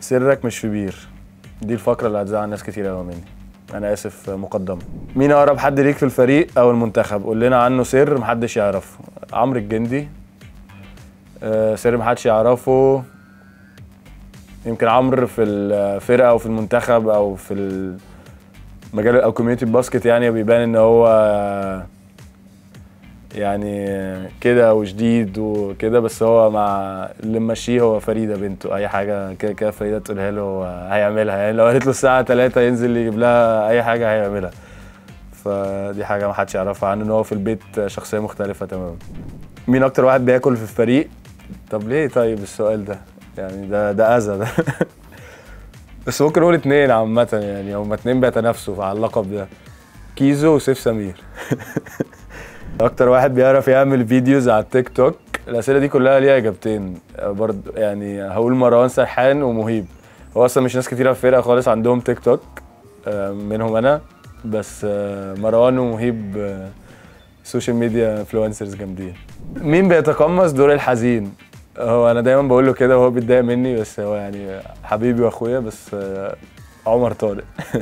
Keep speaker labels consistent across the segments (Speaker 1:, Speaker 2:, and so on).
Speaker 1: سرك مش في بير دي الفقره اللي هتزعل ناس كتير قوي مني انا اسف مقدما مين اقرب حد ليك في الفريق او المنتخب قول لنا عنه سر محدش يعرفه عمرو الجندي آه، سر محدش يعرفه يمكن عمرو في الفرقه او في المنتخب او في المجال او كوميونتي الباسكت يعني بيبان ان هو يعني كده وشديد وكده بس هو مع اللي ماشيه هو فريده بنته اي حاجه كده كده فريده تقولها له هو هيعملها يعني لو قالت له الساعه 3 ينزل يجيب لها اي حاجه هيعملها فدي حاجه ما حدش يعرفها عنه ان هو في البيت شخصيه مختلفه تماما مين اكتر واحد بياكل في الفريق طب ليه طيب السؤال ده يعني ده ده اذى ده بس ممكن نقول اتنين عامة يعني هما اتنين بيتنافسوا على اللقب ده كيزو وسيف سمير اكتر واحد بيعرف يعمل فيديوز على التيك توك الاسئله دي كلها ليها اجابتين برضه يعني هقول مروان سرحان ومهيب هو اصلا مش ناس كتيره في الفرقه خالص عندهم تيك توك آه، منهم انا بس آه، مروان ومهيب آه، سوشيال ميديا انفلونسرز جامدين مين بيتقمص دور الحزين هو انا دايما بقول له كده وهو بيتضايق مني بس هو يعني حبيبي واخويا بس آه، عمر طارق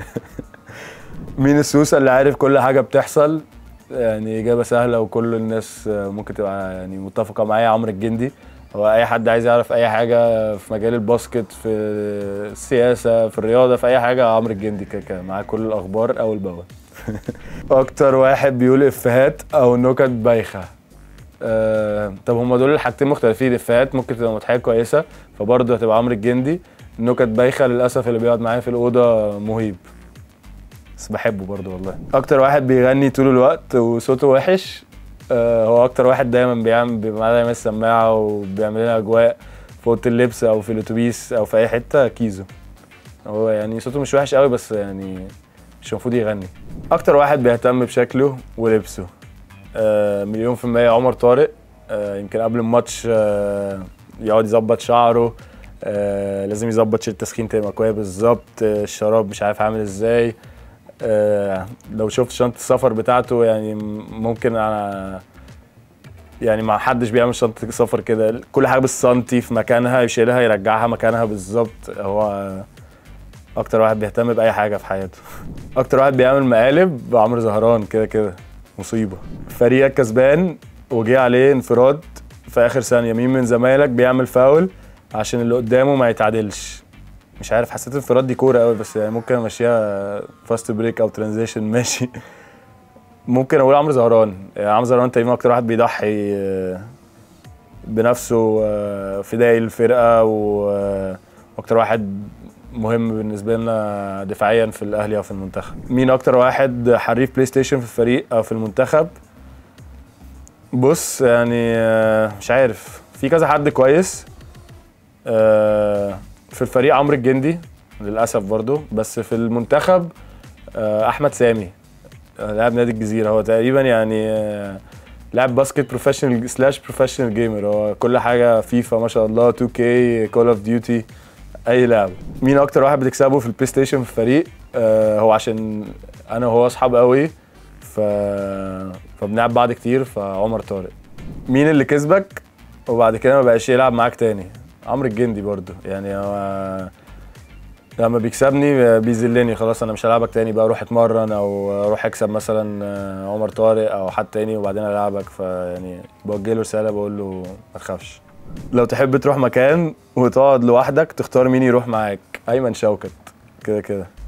Speaker 1: مين السوسه اللي عارف كل حاجه بتحصل يعني اجابه سهله وكل الناس آه، ممكن تبقى يعني متفقه معايا عمرو الجندي هو اي حد عايز يعرف اي حاجه في مجال الباسكت في السياسه في الرياضه في اي حاجه عمرو الجندي كده كده معاه كل الاخبار اول باول اكتر واحد بيقول افيهات او نكت بايخه آه، طب هما دول الحاجتين مختلفين الافيهات ممكن تبقى مضحكه كويسه فبرضه هتبقى عمرو الجندي النكت بايخه للاسف اللي بيقعد معايا في الاوضه مهيب بس بحبه برضه والله اكتر واحد بيغني طول الوقت وصوته وحش آه، هو اكتر واحد دايما بيعمل بيبقى معاه دايما السماعه وبيعمل لنا اجواء في اوضه اللبس او في الاتوبيس او في اي حته كيزو هو يعني صوته مش وحش قوي بس يعني مش المفروض يغني اكتر واحد بيهتم بشكله ولبسه آه، مليون في المية عمر طارق آه، يمكن قبل الماتش آه، يقعد يظبط شعره آه، لازم يظبط شيل التسخين تبقى كويس بالظبط آه، الشراب مش عارف عامل ازاي آه، لو شفت شنطة السفر بتاعته يعني م- ممكن انا يعني ما حدش بيعمل شنطة سفر كده كل حاجة بالسنتي في مكانها يشيلها يرجعها مكانها بالظبط هو اكتر واحد بيهتم باي حاجة في حياته اكتر واحد بيعمل مقالب عمرو زهران كده كده مصيبة فريقك كسبان وجه عليه انفراد في اخر ثانية مين من زمايلك بيعمل فاول عشان اللي قدامه ما يتعادلش مش عارف حسيت انفراد دي كورة قوي بس يعني ممكن امشيها فاست بريك او ترانزيشن ماشي ممكن اقول عمرو زهران يعني عمرو زهران تقريبا اكتر واحد بيضحي آه، بنفسه آه، فدائي الفرقة واكتر واحد مهم بالنسبه لنا دفاعيا في الاهلي او في المنتخب مين اكتر واحد حريف بلاي ستيشن في الفريق او في المنتخب بص يعني آه، مش عارف في كذا حد كويس آه، في الفريق عمرو الجندي للاسف برضو بس في المنتخب آه، احمد سامي آه، لاعب نادي الجزيره هو تقريبا يعني آه، لاعب باسكت بروفيشنال سلاش بروفيشنال جيمر هو كل حاجه فيفا ما شاء الله 2 كي كول اوف ديوتي اي لعبه مين اكتر واحد بتكسبه في البلاي ستيشن في الفريق آه هو عشان انا وهو اصحاب قوي ف فبنلعب بعض كتير فعمر طارق مين اللي كسبك وبعد كده ما بقاش يلعب معاك تاني عمرو الجندي برضو يعني هو لما بيكسبني بيذلني خلاص انا مش هلعبك تاني بقى اروح اتمرن او اروح اكسب مثلا آه، عمر طارق او حد تاني وبعدين العبك فيعني بوجه له رساله بقول له ما تخافش لو تحب تروح مكان وتقعد لوحدك تختار مين يروح معاك ايمن شوكت كده كده